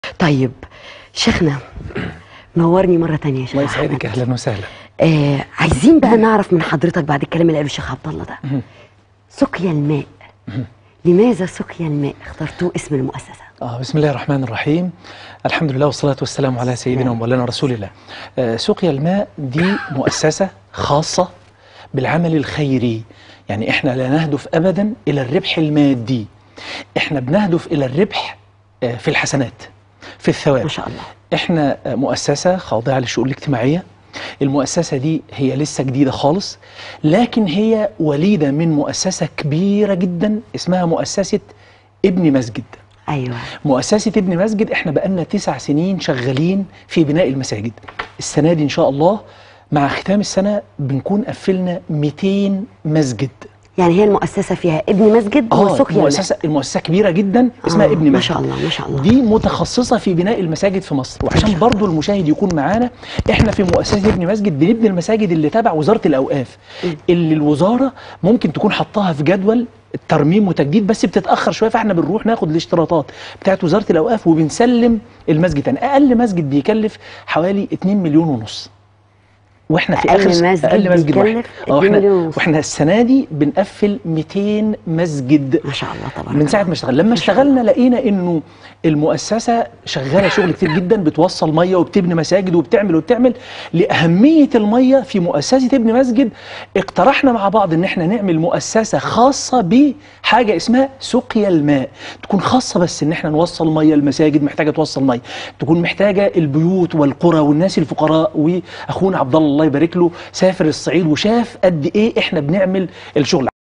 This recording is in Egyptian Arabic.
طيب شيخنا نورني مرة تانية يا شيخ الله يسعدك أحمد. اهلا وسهلا آه عايزين بقى نعرف من حضرتك بعد الكلام اللي قاله الشيخ عبد الله ده سقيا الماء لماذا سقيا الماء اخترتوه اسم المؤسسة آه بسم الله الرحمن الرحيم الحمد لله والصلاة والسلام على سيدنا ومولانا رسول الله آه سقيا الماء دي مؤسسة خاصة بالعمل الخيري يعني احنا لا نهدف أبدا إلى الربح المادي احنا بنهدف إلى الربح آه في الحسنات في الثواب ما شاء الله احنا مؤسسة خاضعة للشؤون الاجتماعية المؤسسة دي هي لسه جديدة خالص لكن هي وليدة من مؤسسة كبيرة جدا اسمها مؤسسة ابن مسجد أيوه مؤسسة ابن مسجد احنا بقالنا تسع سنين شغالين في بناء المساجد السنة دي ان شاء الله مع ختام السنة بنكون قفلنا 200 مسجد يعني هي المؤسسة فيها ابن مسجد اه وسقيا الماء المؤسسة المؤسسة كبيرة جدا اسمها آه، ابن مسجد ما شاء الله ما شاء الله دي متخصصة في بناء المساجد في مصر ما وعشان شاء برضو المشاهد يكون معانا احنا في مؤسسة ابن مسجد بنبني المساجد اللي تبع وزارة الأوقاف اللي الوزارة ممكن تكون حطاها في جدول الترميم وتجديد بس بتتأخر شوية فاحنا بنروح ناخد الاشتراطات بتاعت وزارة الأوقاف وبنسلم المسجد تاني أقل مسجد بيكلف حوالي 2 مليون ونص واحنا في أقل اخر مسجد اقل مسجد واحد بيكلف اه 2 احنا مليون ونص. واحنا السنه دي بنقفل 200 مسجد ما شاء الله تبارك من ساعه الله. ما اشتغل لما اشتغلنا لقينا انه المؤسسه شغاله شغل كتير جدا بتوصل ميه وبتبني مساجد وبتعمل وبتعمل لاهميه الميه في مؤسسه ابن مسجد اقترحنا مع بعض ان احنا نعمل مؤسسه خاصه بحاجه اسمها سقيا الماء تكون خاصه بس ان احنا نوصل ميه المساجد محتاجه توصل ميه تكون محتاجه البيوت والقرى والناس الفقراء واخونا عبد الله الله يبارك له سافر الصعيد وشاف قد ايه احنا بنعمل الشغل